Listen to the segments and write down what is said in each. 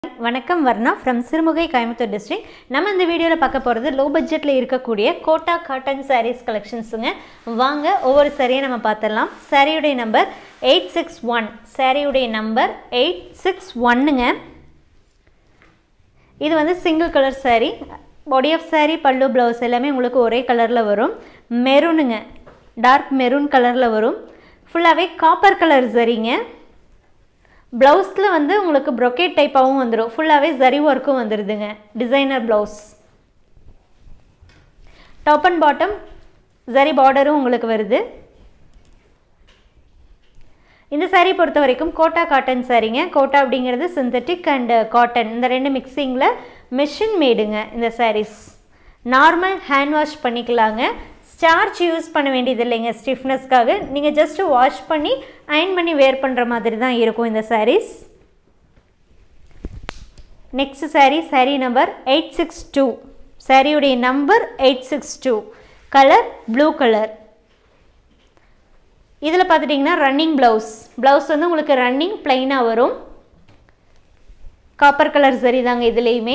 வணக்கம் Varna from Sirumugai Coimbatore district நம்ம இந்த வீடியோவில் பார்க்க போகிறது லோ பட்ஜெட்டில் இருக்கக்கூடிய கோட்டா காட்டன் சாரீஸ் கலெக்ஷன்ஸுங்க வாங்க ஒவ்வொரு சாரியை நம்ம பார்த்துடலாம் சாரியுடைய நம்பர் எயிட் சிக்ஸ் ஒன் சாரியுடைய நம்பர் எயிட் சிக்ஸ் ஒன்னுங்க இது வந்து single colour saree body of saree pallu blouse எல்லாமே உங்களுக்கு ஒரே கலரில் வரும் மெரூனுங்க டார்க் மெரூன் கலரில் வரும் ஃபுல்லாகவே காப்பர் கலர் சரிங்க ப்ளவுஸில் வந்து உங்களுக்கு ப்ரொக்கேட் டைப்பாகவும் வந்துடும் ஃபுல்லாகவே ஜரி ஒர்க்கும் வந்துடுதுங்க designer blouse top and bottom zari பார்டரும் உங்களுக்கு வருது இந்த saree பொறுத்த வரைக்கும் கோட்டா காட்டன் சாரீங்க கோட்டா அப்படிங்கிறது சிந்தட்டிக் அண்ட் காட்டன் இந்த ரெண்டு மிக்சிங்கில் மிஷின் மேடுங்க இந்த sarees நார்மல் ஹேண்ட் வாஷ் பண்ணிக்கலாங்க ஸ்டார்ச் யூஸ் பண்ண வேண்டியது இல்லைங்க ஸ்டிஃப்னஸ்க்காக நீங்கள் ஜஸ்ட்டு வாஷ் பண்ணி அயன் பண்ணி வேர் பண்ணுற மாதிரி தான் இருக்கும் இந்த sarees next saree saree number eight six two சாரியுடைய number eight six two colour blue colour இதில் பார்த்துட்டிங்கன்னா ரன்னிங் ப்ளவுஸ் ப்ளவுஸ் வந்து உங்களுக்கு ரன்னிங் ப்ளைனாக வரும் காப்பர் கலர் சரி தாங்க இதுலேயுமே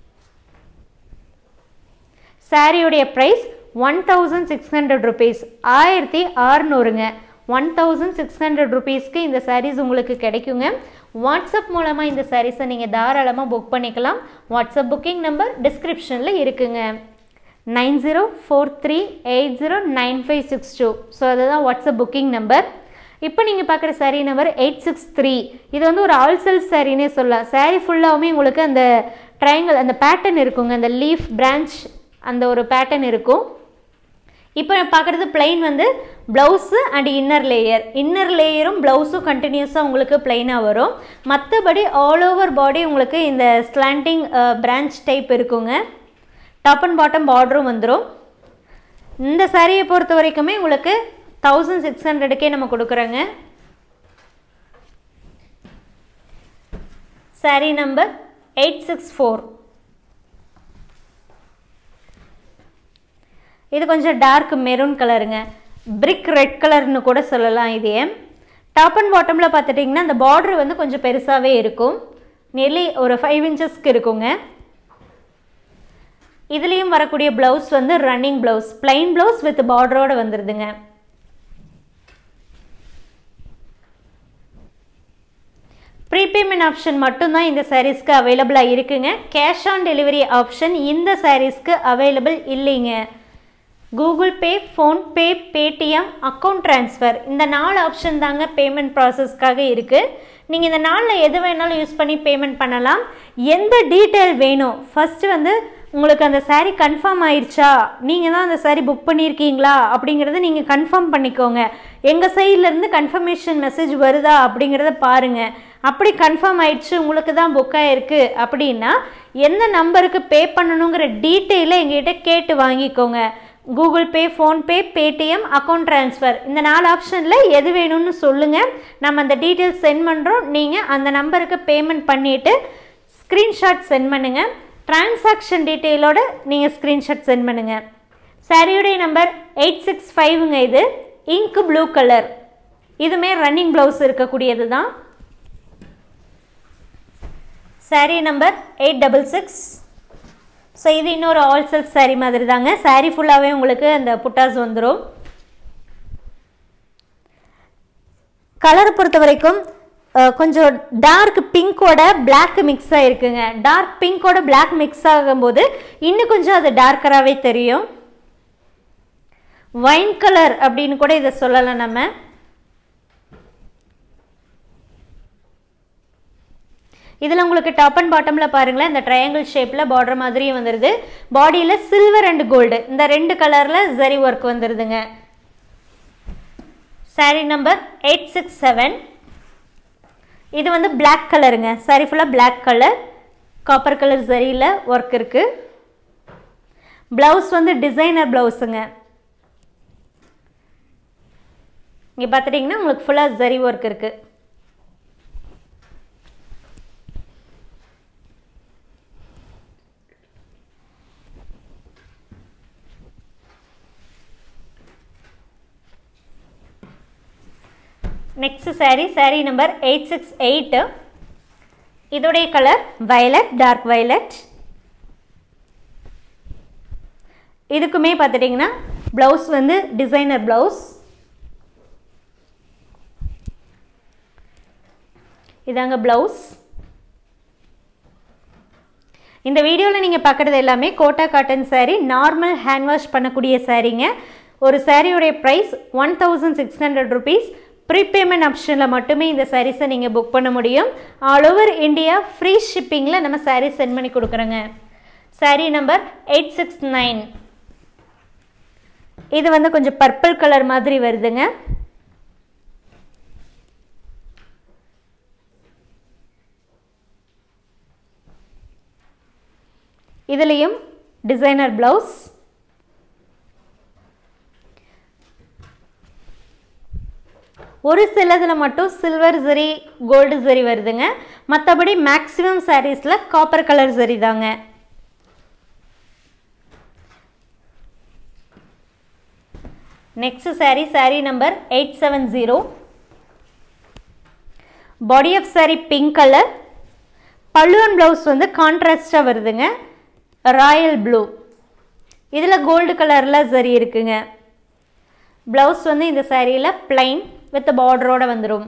சாரியுடைய price one thousand six hundred rupees ஆயிரத்தி அறநூறுங்க ஒன் தௌசண்ட் சிக்ஸ் ஹண்ட்ரட் ருபீஸ்க்கு இந்த சாரீஸ் உங்களுக்கு கிடைக்குங்க வாட்ஸ்அப் மூலமாக இந்த சாரீஸை நீங்கள் தாராளமாக புக் பண்ணிக்கலாம் வாட்ஸ்அப் புக்கிங் நம்பர் டிஸ்கிரிப்ஷனில் இருக்குங்க nine zero four three eight zero nine five six two so அதுதான் வாட்ஸ்அப் புக்கிங் நம்பர் இப்போ நீங்கள் பார்க்குற saree number eight six three இது வந்து ஒரு ஆல் செல்ஸ் சாரின்னே சொல்லலாம் சாரீ ஃபுல்லாகவுமே உங்களுக்கு அந்த ட்ரையாங்கிள் அந்த பேட்டர்ன் இருக்குங்க அந்த லீஃப் பிரான்ச் அந்த ஒரு பேட்டர்ன் இருக்கும் இப்போ பார்க்குறது பிளைன் வந்து blouse and inner layer inner லேயரும் ப்ளவுஸும் கண்டினியூஸாக உங்களுக்கு பிளைனாக வரும் மற்றபடி ஆல் ஓவர் பாடி உங்களுக்கு இந்த ஸ்லாண்டிங் பிரான்ச் டைப் இருக்குங்க டாப் அண்ட் பாட்டம் பார்டரும் வந்துடும் இந்த சாரியை பொறுத்த வரைக்குமே உங்களுக்கு தௌசண்ட் சிக்ஸ் ஹண்ட்ரடுக்கே நம்ம கொடுக்குறோங்க saree number eight six four இது கொஞ்சம் டார்க் மெரூன் கலருங்க பிரிக் ரெட் கலர்னு கூட சொல்லலாம் இது டாப் அண்ட் பாட்டமில் பார்த்துட்டிங்கன்னா அந்த பார்டர் வந்து கொஞ்சம் பெருசாகவே இருக்கும் நியர்லி ஒரு ஃபைவ் இன்ச்சஸ்க்கு இருக்குங்க இதுலேயும் வரக்கூடிய ப்ளவுஸ் வந்து running blouse plain blouse with பார்டரோடு வந்துடுதுங்க ப்ரீபேமெண்ட் ஆப்ஷன் மட்டும்தான் இந்த சாரீஸ்க்கு அவைலபிளாக இருக்குங்க கேஷ் ஆன் டெலிவரி ஆப்ஷன் இந்த சாரீஸ்க்கு அவைலபிள் இல்லைங்க Google Pay PhonePe Paytm account transfer இந்த நாலு ஆப்ஷன் தாங்க பேமெண்ட் ப்ராசஸ்க்காக இருக்குது நீங்கள் இந்த நாளில் எது வேணாலும் யூஸ் பண்ணி பேமெண்ட் பண்ணலாம் எந்த டீட்டெயில் வேணும் ஃபஸ்ட்டு வந்து உங்களுக்கு அந்த சாரீ கன்ஃபார்ம் ஆயிடுச்சா நீங்கள் தான் அந்த சாரீ புக் பண்ணியிருக்கீங்களா அப்படிங்கிறத நீங்கள் கன்ஃபார்ம் பண்ணிக்கோங்க எங்கள் சைட்லேருந்து கன்ஃபர்மேஷன் மெசேஜ் வருதா அப்படிங்கிறத பாருங்கள் அப்படி கன்ஃபார்ம் ஆயிடுச்சு உங்களுக்கு தான் புக் ஆகிருக்கு அப்படின்னா எந்த நம்பருக்கு பே பண்ணணுங்கிற டீட்டெயிலை எங்ககிட்ட கேட்டு வாங்கிக்கோங்க Google Pay PhonePe Paytm account transfer இந்த நாலு ஆப்ஷனில் எது வேணும்னு சொல்லுங்கள் நம்ம அந்த டீட்டெயில்ஸ் சென்ட் பண்ணுறோம் நீங்கள் அந்த நம்பருக்கு பேமெண்ட் பண்ணிவிட்டு ஸ்க்ரீன்ஷாட் சென்ட் பண்ணுங்கள் டிரான்சாக்ஷன் டீட்டெயிலோடு நீங்கள் ஸ்க்ரீன்ஷாட் சென்ட் பண்ணுங்கள் சாரியுடைய நம்பர் எயிட் சிக்ஸ் ஃபைவுங்க இது இங்க் ப்ளூ கலர் இதுமே ரன்னிங் ப்ளவுஸ் இருக்கக்கூடியது தான் saree number eight double six so இது இன்னொரு ஆல் செல்ஃப் சாரீ மாதிரி தாங்க சாரீ ஃபுல்லாகவே உங்களுக்கு அந்த புட்டாஸ் வந்துடும் கலரை பொறுத்த வரைக்கும் கொஞ்சம் டார்க் பிங்கோட பிளாக் மிக்ஸ் ஆகிருக்குங்க டார்க் பிங்கோட பிளாக் மிக்ஸ் ஆகும்போது இன்னும் கொஞ்சம் அது டார்க்கராகவே தெரியும் வைன் கலர் அப்படின்னு கூட இதை சொல்லலாம் நம்ம இதில் உங்களுக்கு டாப் அண்ட் பாட்டமில் பாருங்களேன் இந்த ட்ரையாங்கிள் ஷேப்பில் பார்டர் மாதிரியும் வந்துடுது பாடியில் சில்வர் அண்ட் கோல்டு இந்த ரெண்டு கலரில் ஜரி ஒர்க் வந்துடுதுங்க saree number eight six seven இது வந்து பிளாக் கலருங்க சாரி ஃபுல்லாக பிளாக் கலர் காப்பர் கலர் சரியில் ஒர்க் இருக்குது ப்ளவுஸ் வந்து டிசைனர் ப்ளவுஸுங்க இங்கே பார்த்துட்டிங்கன்னா உங்களுக்கு ஃபுல்லாக ஜரி ஒர்க் இருக்குது next saree saree number eight six eight இதோடைய கலர் வயலட் டார்க் வயலட் இதுக்குமே பார்த்துட்டிங்கன்னா ப்ளவுஸ் வந்து டிசைனர் ப்ளவுஸ் இதாங்க ப்ளவுஸ் இந்த வீடியோவில் நீங்கள் பார்க்குறது எல்லாமே Kota cotton saree normal hand wash பண்ணக்கூடிய சாரீங்க ஒரு சாரியோடைய price one thousand six hundred rupees prepayment ஆப்ஷனில் மட்டுமே இந்த சாரீஸை நீங்கள் புக் பண்ண முடியும் ஆல் ஓவர் இந்தியா ஃப்ரீ ஷிப்பிங்கில் நம்ம சாரீ சென்ட் பண்ணி கொடுக்குறோங்க saree number eight six nine இது வந்து கொஞ்சம் பர்பிள் கலர் மாதிரி வருதுங்க இதுலேயும் டிசைனர் ப்ளவுஸ் ஒரு சிலதில் மட்டும் சில்வர் சரி கோல்டு சரி வருதுங்க மற்றபடி மேக்ஸிமம் சாரீஸில் காப்பர் கலர் சரி தாங்க next saree saree number eight seven zero body of saree pink colour பல்லுவன் ப்ளவுஸ் வந்து கான்ட்ராஸ்டாக வருதுங்க ராயல் ப்ளூ இதில் கோல்டு கலரில் சரி இருக்குங்க ப்ளவுஸ் வந்து இந்த சாரியில் பிளைன் வித் பார்டரோட வந்துடும்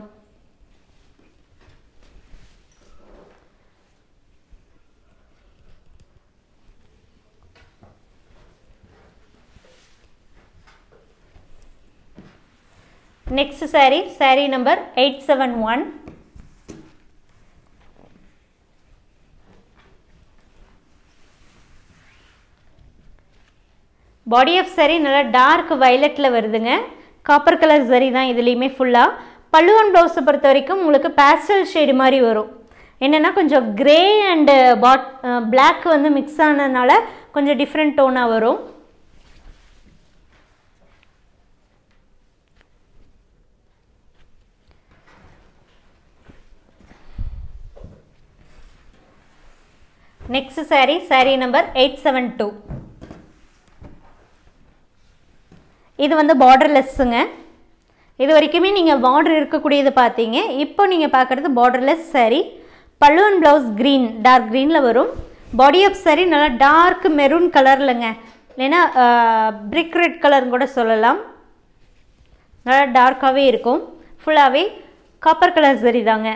next saree saree number eight seven one body of சரி நல்லா டார்க் வயலட்டில் வருதுங்க காப்பர் கலர் சரி தான் இதுலேயுமே ஃபுல்லாக பல்லுவன் ப்ளவுஸை பொறுத்த வரைக்கும் உங்களுக்கு பேஸ்டல் ஷேடு மாதிரி வரும் என்னென்னா கொஞ்சம் கிரே அண்டு பாட் பிளாக் வந்து மிக்ஸ் ஆனதுனால கொஞ்சம் டிஃப்ரெண்ட் டோனாக வரும் next saree saree number eight seven two இது வந்து பார்டர்லெஸ்ஸுங்க இது வரைக்குமே நீங்கள் பார்டர் இருக்கக்கூடியது பார்த்தீங்க இப்போ நீங்கள் பார்க்குறது பார்டர்லெஸ் saree பல்லுவன் ப்ளவுஸ் க்ரீன் டார்க் க்ரீனில் வரும் பாடி ஆஃப் saree நல்லா டார்க் மெரூன் கலர்லங்க இல்லைன்னா பிரிக் ரெட் கலர்னு கூட சொல்லலாம் நல்லா டார்க்காகவே இருக்கும் ஃபுல்லாகவே காப்பர் கலர் சரி தாங்க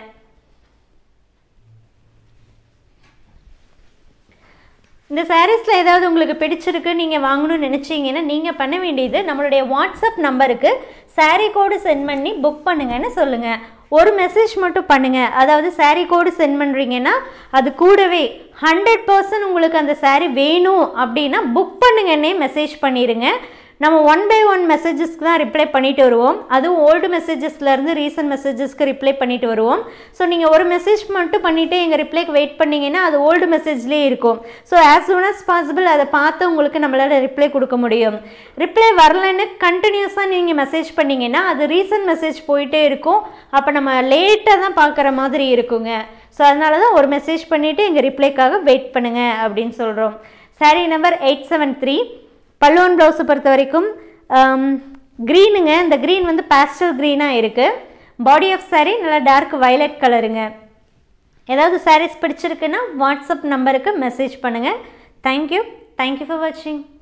இந்த சாரீஸில் ஏதாவது உங்களுக்கு பிடிச்சிருக்கு நீங்கள் வாங்கணும்னு நினச்சிங்கன்னா நீங்கள் பண்ண வேண்டியது நம்மளுடைய வாட்ஸ்அப் நம்பருக்கு saree கோடு சென்ட் பண்ணி புக் பண்ணுங்கன்னு சொல்லுங்கள் ஒரு மெசேஜ் மட்டும் பண்ணுங்கள் அதாவது saree கோடு சென்ட் பண்ணுறீங்கன்னா அது கூடவே ஹண்ட்ரட் பர்சன்ட் உங்களுக்கு அந்த saree வேணும் அப்படின்னா புக் பண்ணுங்கன்னே மெசேஜ் பண்ணிடுங்க நம்ம ஒன் பை ஒன் மெசேஜஸ்க்கு தான் ரிப்ளை பண்ணிட்டு வருவோம் அதுவும் ஓல்டு மெசேஜஸ்லேருந்து ரீசன்ட் மெசேஜஸ்க்கு ரிப்ளை பண்ணிட்டு வருவோம் ஸோ நீங்கள் ஒரு மெசேஜ் மட்டும் பண்ணிவிட்டு எங்கள் ரிப்ளைக்கு வெயிட் பண்ணீங்கன்னா அது ஓல்டு மெசேஜ்லேயே இருக்கும் so as soon as possible அதை பார்த்து உங்களுக்கு நம்மளால் ரிப்ளை கொடுக்க முடியும் ரிப்ளை வரலன்னு கண்டினியூஸாக நீங்கள் மெசேஜ் பண்ணீங்கன்னா அது ரீசன்ட் மெசேஜ் போயிட்டே இருக்கும் அப்போ நம்ம லேட்டாக தான் பார்க்குற மாதிரி இருக்குங்க ஸோ அதனால தான் ஒரு மெசேஜ் பண்ணிவிட்டு எங்கள் ரிப்ளைக்காக வெயிட் பண்ணுங்கள் அப்படின்னு சொல்கிறோம் saree number eight seven three பல்லுவன் ப்ளவுஸை பொறுத்த வரைக்கும் க்ரீனுங்க இந்த க்ரீன் வந்து பேஸ்டல் க்ரீனாக இருக்குது பாடி ஆஃப் saree நல்லா டார்க் வயலட் கலருங்க ஏதாவது sarees பிடிச்சிருக்குன்னா வாட்ஸ்அப் நம்பருக்கு மெசேஜ் பண்ணுங்கள் தேங்க்யூ தேங்க்யூ ஃபார் வாட்சிங்